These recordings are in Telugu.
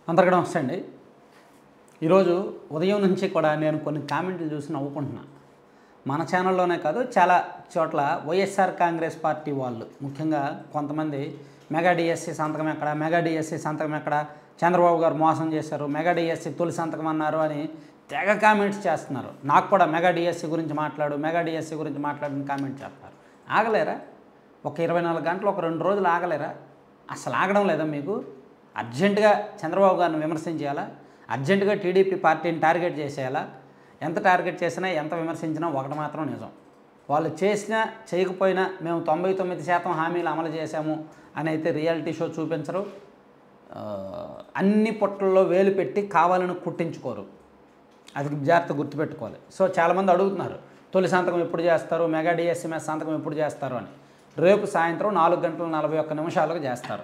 అందరికీ నమస్తే అండి ఈరోజు ఉదయం నుంచి కూడా నేను కొన్ని కామెంట్లు చూసి నవ్వుకుంటున్నా మన ఛానల్లోనే కాదు చాలా చోట్ల వైఎస్ఆర్ కాంగ్రెస్ పార్టీ వాళ్ళు ముఖ్యంగా కొంతమంది మెగా డిఎస్సి సంతకం ఎక్కడ మెగా డిఎస్సి సంతకం ఎక్కడ చంద్రబాబు గారు మోసం చేశారు మెగా డిఎస్సి తొలి సంతకం అన్నారు అని తెగ కామెంట్స్ చేస్తున్నారు నాకు కూడా మెగా డిఎస్సి గురించి మాట్లాడు మెగా డిఎస్సి గురించి మాట్లాడని కామెంట్ చేస్తున్నారు ఆగలేరా ఒక ఇరవై నాలుగు గంటలు ఒక రెండు రోజులు ఆగలేరా అసలు ఆగడం లేదా మీకు అర్జెంటుగా చంద్రబాబు గారిని విమర్శించేయాలా అర్జెంటుగా టీడీపీ పార్టీని టార్గెట్ చేసేయాలా ఎంత టార్గెట్ చేసినా ఎంత విమర్శించినా ఒకటి మాత్రం నిజం వాళ్ళు చేసినా చేయకపోయినా మేము తొంభై తొమ్మిది శాతం హామీలు అమలు చేశాము అని అయితే రియాలిటీ షో చూపించరు ఆ, అన్ని పొట్టల్లో వేలు పెట్టి కావాలని కుట్టించుకోరు అది జాగ్రత్త గుర్తుపెట్టుకోవాలి సో చాలామంది అడుగుతున్నారు తొలి సంతకం ఎప్పుడు చేస్తారు మెగా డిఎస్ఎంఎస్ సంతకం ఎప్పుడు చేస్తారు అని రేపు సాయంత్రం నాలుగు గంటల నలభై ఒక్క నిమిషాలకు చేస్తారు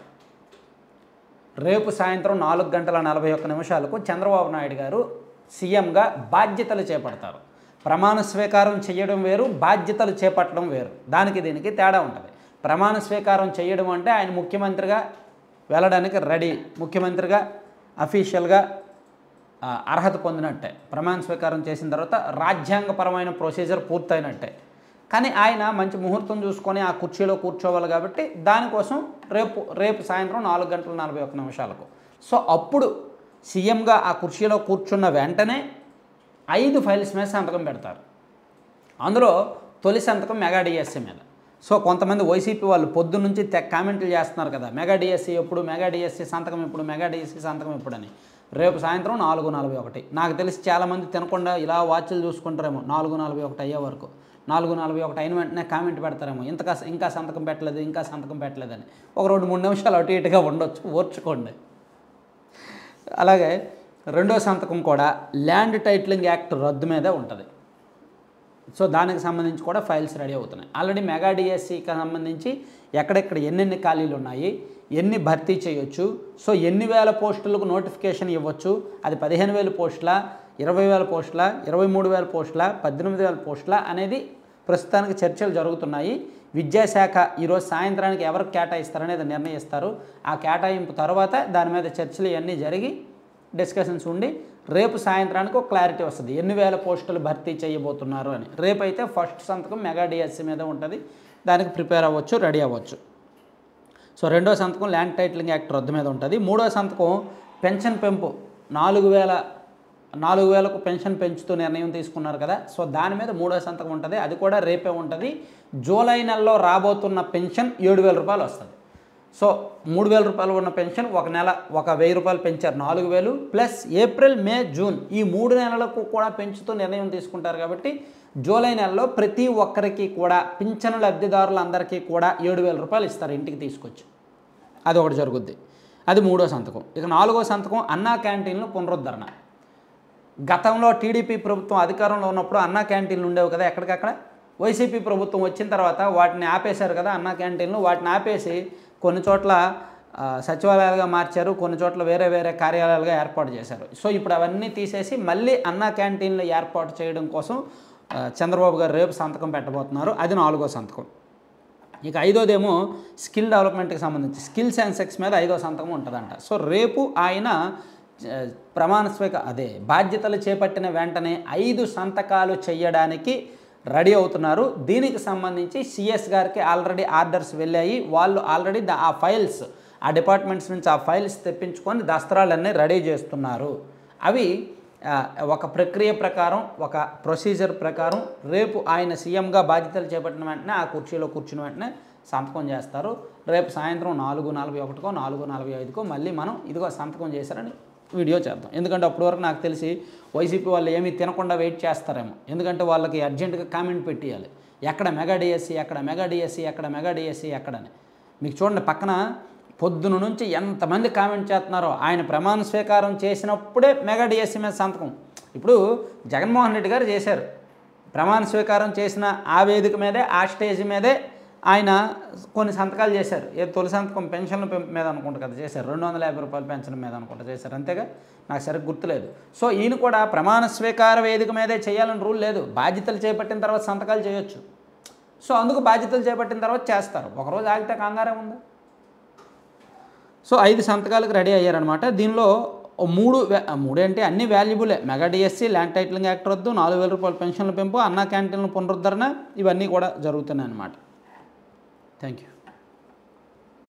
రేపు సాయంత్రం నాలుగు గంటల నలభై ఒక్క నిమిషాలకు చంద్రబాబు నాయుడు గారు సీఎంగా బాధ్యతలు చేపడతారు ప్రమాణ స్వీకారం చేయడం వేరు బాధ్యతలు చేపట్టడం వేరు దానికి దీనికి తేడా ఉంటుంది ప్రమాణ స్వీకారం చేయడం అంటే ఆయన ముఖ్యమంత్రిగా వెళ్ళడానికి రెడీ ముఖ్యమంత్రిగా అఫీషియల్గా ఆ, అర్హత పొందినట్టే ప్రమాణ స్వీకారం చేసిన తర్వాత రాజ్యాంగపరమైన ప్రొసీజర్ పూర్తయినట్టే కానీ ఆయన మంచి ముహూర్తం చూసుకొని ఆ కుర్చీలో కూర్చోవాలి కాబట్టి దానికోసం రేపు రేపు సాయంత్రం నాలుగు గంటల నలభై ఒక్క నిమిషాలకు సో అప్పుడు సీఎంగా ఆ కుర్చీలో కూర్చున్న వెంటనే ఐదు ఫైల్స్ మీద సంతకం పెడతారు అందులో తొలి సంతకం మెగా డిఎస్సీ మీద సో కొంతమంది వైసీపీ వాళ్ళు పొద్దు నుంచి తెగ కామెంట్లు చేస్తున్నారు కదా మెగా డిఎస్సీ ఎప్పుడు మెగా డిఎస్సీ సంతకం ఎప్పుడు మెగా డిఎస్సీ సంతకం ఎప్పుడని రేపు సాయంత్రం నాలుగు నలభై ఒకటి నాకు తెలిసి చాలామంది తినకుండా ఇలా వాచ్లు చూసుకుంటారేమో నాలుగు నలభై ఒకటి అయ్యే వరకు నాలుగు నలభై ఒకటి అయిన వెంటనే కామెంట్ పెడతారేమో ఇంతకా ఇంకా సంతకం పెట్టలేదు ఇంకా సంతకం పెట్టలేదని ఒక రెండు మూడు నిమిషాలు అటు ఇటుగా ఉండొచ్చు ఓర్చుకోండి అలాగే రెండో సంతకం కూడా ల్యాండ్ టైటిలింగ్ యాక్ట్ రద్దు మీదే ఉంటుంది సో దానికి సంబంధించి కూడా ఫైల్స్ రెడీ అవుతున్నాయి ఆల్రెడీ మెగా డిఎస్సికి సంబంధించి ఎక్కడెక్కడ ఎన్నెన్ని ఖాళీలు ఉన్నాయి ఎన్ని భర్తీ చేయొచ్చు సో ఎన్ని వేల పోస్టులకు నోటిఫికేషన్ ఇవ్వచ్చు అది పదిహేను వేల పోస్టుల ఇరవై వేల పోస్టుల ఇరవై మూడు వేల పోస్టుల పద్దెనిమిది వేల పోస్టుల అనేది ప్రస్తుతానికి చర్చలు జరుగుతున్నాయి విద్యాశాఖ ఈరోజు సాయంత్రానికి ఎవరికి కేటాయిస్తారనేది నిర్ణయిస్తారు ఆ కేటాయింపు తర్వాత దాని మీద చర్చలు ఇవన్నీ జరిగి డిస్కషన్స్ ఉండి రేపు సాయంత్రానికి ఒక క్లారిటీ వస్తుంది ఎన్ని వేల పోస్టులు భర్తీ చేయబోతున్నారు అని రేపు అయితే ఫస్ట్ సంతకం మెగా డిఎస్సి మీద ఉంటుంది దానికి ప్రిపేర్ అవ్వచ్చు రెడీ అవ్వచ్చు సో రెండో సంతకం ల్యాండ్ టైటిలింగ్ యాక్ట్ రద్దు మీద ఉంటుంది మూడో సంతకం పెన్షన్ పెంపు నాలుగు వేల నాలుగు వేలకు పెన్షన్ పెంచుతూ నిర్ణయం తీసుకున్నారు కదా సో దాని మీద మూడో సంతకం ఉంటుంది అది కూడా రేపే ఉంటుంది జూలై నెలలో రాబోతున్న పెన్షన్ ఏడు వేల రూపాయలు వస్తుంది సో మూడు వేల రూపాయలు ఉన్న పెన్షన్ ఒక నెల ఒక వెయ్యి రూపాయలు పెంచారు నాలుగు వేలు ప్లస్ ఏప్రిల్ మే జూన్ ఈ మూడు నెలలకు కూడా పెంచుతూ నిర్ణయం తీసుకుంటారు కాబట్టి జూలై నెలలో ప్రతి ఒక్కరికి కూడా పింఛను లబ్ధిదారులందరికీ కూడా ఏడు వేల రూపాయలు ఇస్తారు ఇంటికి తీసుకొచ్చి అది ఒకటి జరుగుద్ది అది మూడో సంతకం ఇక నాలుగో సంతకం అన్నా క్యాంటీన్లు పునరుద్ధరణ గతంలో టీడీపీ ప్రభుత్వం అధికారంలో ఉన్నప్పుడు అన్నా క్యాంటీన్లు ఉండేవి కదా ఎక్కడికక్కడ వైసీపీ ప్రభుత్వం వచ్చిన తర్వాత వాటిని ఆపేశారు కదా అన్నా క్యాంటీన్లు వాటిని ఆపేసి కొన్ని చోట్ల ఆ, సచివాలయాలుగా మార్చారు కొన్ని చోట్ల వేరే వేరే కార్యాలయాలుగా ఏర్పాటు చేశారు సో ఇప్పుడు అవన్నీ తీసేసి మళ్ళీ అన్నా క్యాంటీన్లు ఏర్పాటు చేయడం కోసం ఆ, చంద్రబాబు గారు రేపు సంతకం పెట్టబోతున్నారు అది నాలుగో సంతకం ఇక ఐదోదేమో స్కిల్ డెవలప్మెంట్కి సంబంధించి స్కిల్ సెన్సెక్స్ మీద ఐదో సంతకం ఉంటుందంట సో రేపు ఆయన ఆ, ప్రమాణ స్వీక అదే బాధ్యతలు చేపట్టిన వెంటనే ఐదు సంతకాలు చేయడానికి రెడీ అవుతున్నారు దీనికి సంబంధించి సిఎస్ గారికి ఆల్రెడీ ఆర్డర్స్ వెళ్ళాయి వాళ్ళు ఆల్రెడీ దా- ఆ ఫైల్స్ ఆ డిపార్ట్మెంట్స్ నుంచి ఆ ఫైల్స్ తెప్పించుకొని దస్త్రాలన్నీ రెడీ చేస్తున్నారు అవి ఆ, ఒక ప్రక్రియ ప్రకారం ఒక ప్రొసీజర్ ప్రకారం రేపు ఆయన సీఎంగా బాధ్యతలు చేపట్టిన వెంటనే ఆ కుర్చీలో కూర్చున్న వెంటనే సంతకం చేస్తారు రేపు సాయంత్రం నాలుగు నలభై ఒకటికో నాలుగు నలభై ఐదుకో మళ్ళీ మనం ఇదిగో సంతకం చేశారని వీడియో చేద్దాం ఎందుకంటే అప్పటి వరకు నాకు తెలిసి వైసీపీ వాళ్ళు ఏమీ తినకుండా వెయిట్ చేస్తారేమో ఎందుకంటే వాళ్ళకి అర్జెంటుగా కామెంట్ పెట్టియాలి ఎక్కడ మెగా డిఎస్సి ఎక్కడ మెగా డిఎస్సి ఎక్కడ మెగా డిఎస్సి ఎక్కడని మీకు చూడండి పక్కన పొద్దున నుంచి ఎంతమంది కామెంట్ చేస్తున్నారో ఆయన ప్రమాణ స్వీకారం చేసినప్పుడే మెగా డిఎస్సి మీద సంతకం ఇప్పుడు జగన్మోహన్ రెడ్డి గారు చేశారు ప్రమాణ స్వీకారం చేసిన ఆ వేదిక మీదే ఆ స్టేజ్ మీదే ఆయన కొన్ని సంతకాలు చేశారు ఏ తొలి సంతకం పెన్షన్ల పెంపు మీద అనుకుంటా కదా చేశారు రెండు వందల యాభై రూపాయల పెన్షన్ మీద అనుకుంటా చేశారు అంతేగా నాకు సరిగ్గా గుర్తులేదు సో ఈయన కూడా ప్రమాణ స్వీకార వేదిక మీదే చేయాలని రూల్ లేదు బాధ్యతలు చేపట్టిన తర్వాత సంతకాలు చేయొచ్చు సో అందుకు బాధ్యతలు చేపట్టిన తర్వాత చేస్తారు ఒకరోజు ఆగితే కంగారే ఉంది సో ఐదు సంతకాలకు రెడీ అయ్యారనమాట దీనిలో ఓ మూడు వ్యా- మూడు అంటే అన్ని వాల్యుబులే mega DSC land titling act రద్దు నాలుగు వేల రూపాయల పెన్షన్ల పెంపు అన్నా క్యాంటీన్ల పునరుద్ధరణ ఇవన్నీ కూడా జరుగుతున్నాయి అన్నమాట థ్యాంక్ యూ